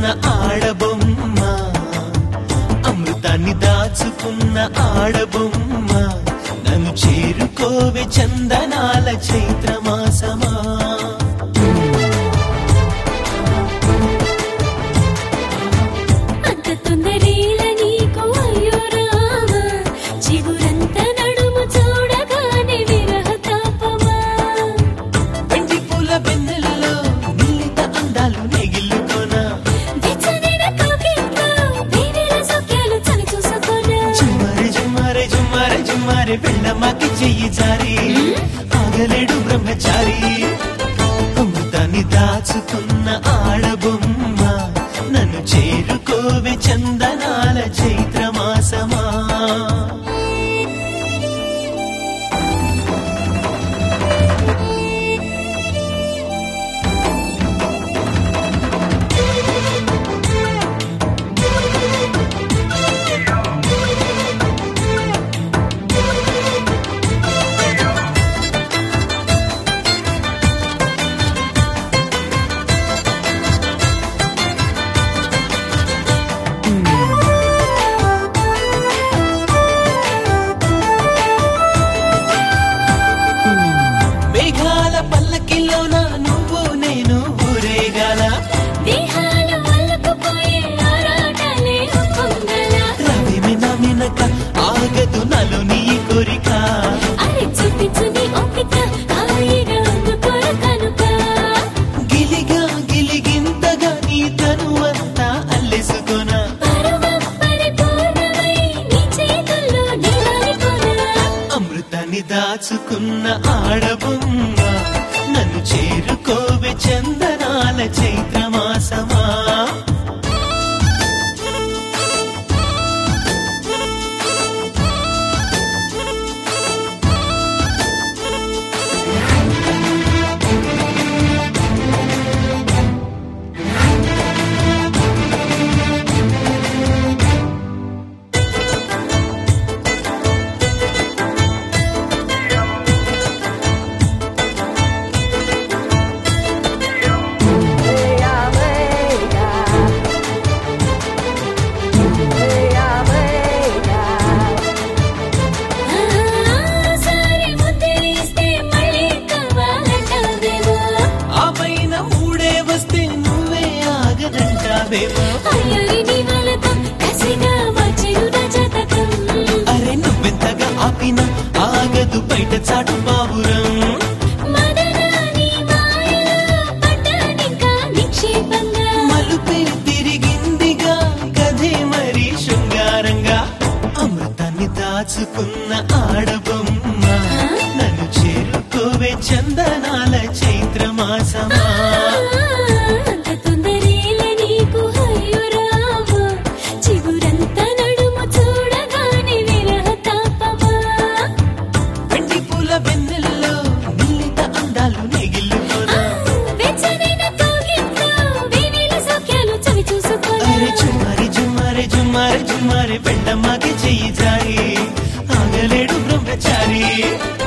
దాచుకున్న ఆడబొమ్మ అమృతాన్ని దాచుకున్న ఆడబొమ్మ నన్ను చేరుకోవే చందనాల చైత్రమాసమా అంత తొందరేల నీకు అయ్యో రామ చిగురంత నడుము చూడగానే విరహ తాపమా వెండి పూల వెన్నెలలో నిల్లిత అందాలు నెగిల్లుకోనా వెచ్చనిన కవిత్వ వీరిల సొక్యాలు చలి చూసుకోనా జుమ్మారే జుమ్మారే జుమ్మారే జుమ్మారే వెళ్ళమాకి చెయ్యి జారి ఆగలేడు బ్రహ్మచారి అమృతాన్ని దాచుకున్న ఆడబొమ్మ నన్ను చేరుకోవే చందనాల చైత్రమాసమా మేఘాల పల్లకిలోన నువ్వు నేను ఊరేగాల దేహాలు అల్లుకుపోయే ఆరాటలే పొంగల రవి మిన మినక ఆగదు నలు నీ కోరిక అరే చూపించు నీ ఓపిక హాయిగా అందుకోర కనుక గిలిగా గిలిగింతగా నీ తనువంతా అల్లెసుకొనా పరమం పరిపూర్ణమై నీ చేతుల్లో నిలబడిపోనా అమృతాన్ని దాచుకున్న ఆడబొమ్మ నన్ను చేరుకోవే చందనాల చైత్రమాసమా సరే ముద్దిస్తే మళ్ళీ కావాలంటావేమో ఆ పైన మూడే వస్తే నువ్వే ఆగదంటావేమో అయ్యరి నీ వలతో కసిగా వచ్చెను నా జాతకం అరే నువ్వెంతగా ఆపినా ఆగదు బయట చాటు బాబురం మదనాని మాయలో పడ్డానికా నిక్షేపంగా మలుపే తిరిగిందిగా కథే మరి శృంగారంగా అమృతాన్ని దాచుకున్న ఆడబొమ్మ నన్ను చేరుకోవే చందనాల చైత్రమాసమా అంత తొందరేల నీకు అయ్యో రామ చిగురంత నడుము చూడగానే విరహ తాపమా వెండి పూల వెన్నెల్లో నిల్లిత అందాలు నెగిల్లుకోనా వెచ్చనైన కౌగిట్లో వీణిల సౌఖ్యాలు చవి చూసుకోనా అరే జుమ్మారి జుమ్మారి జుమ్మారి జుమ్మారి పెళ్ళమ్మకి చెయ్యి జారి ఆగలేడు బ్రహ్మచారి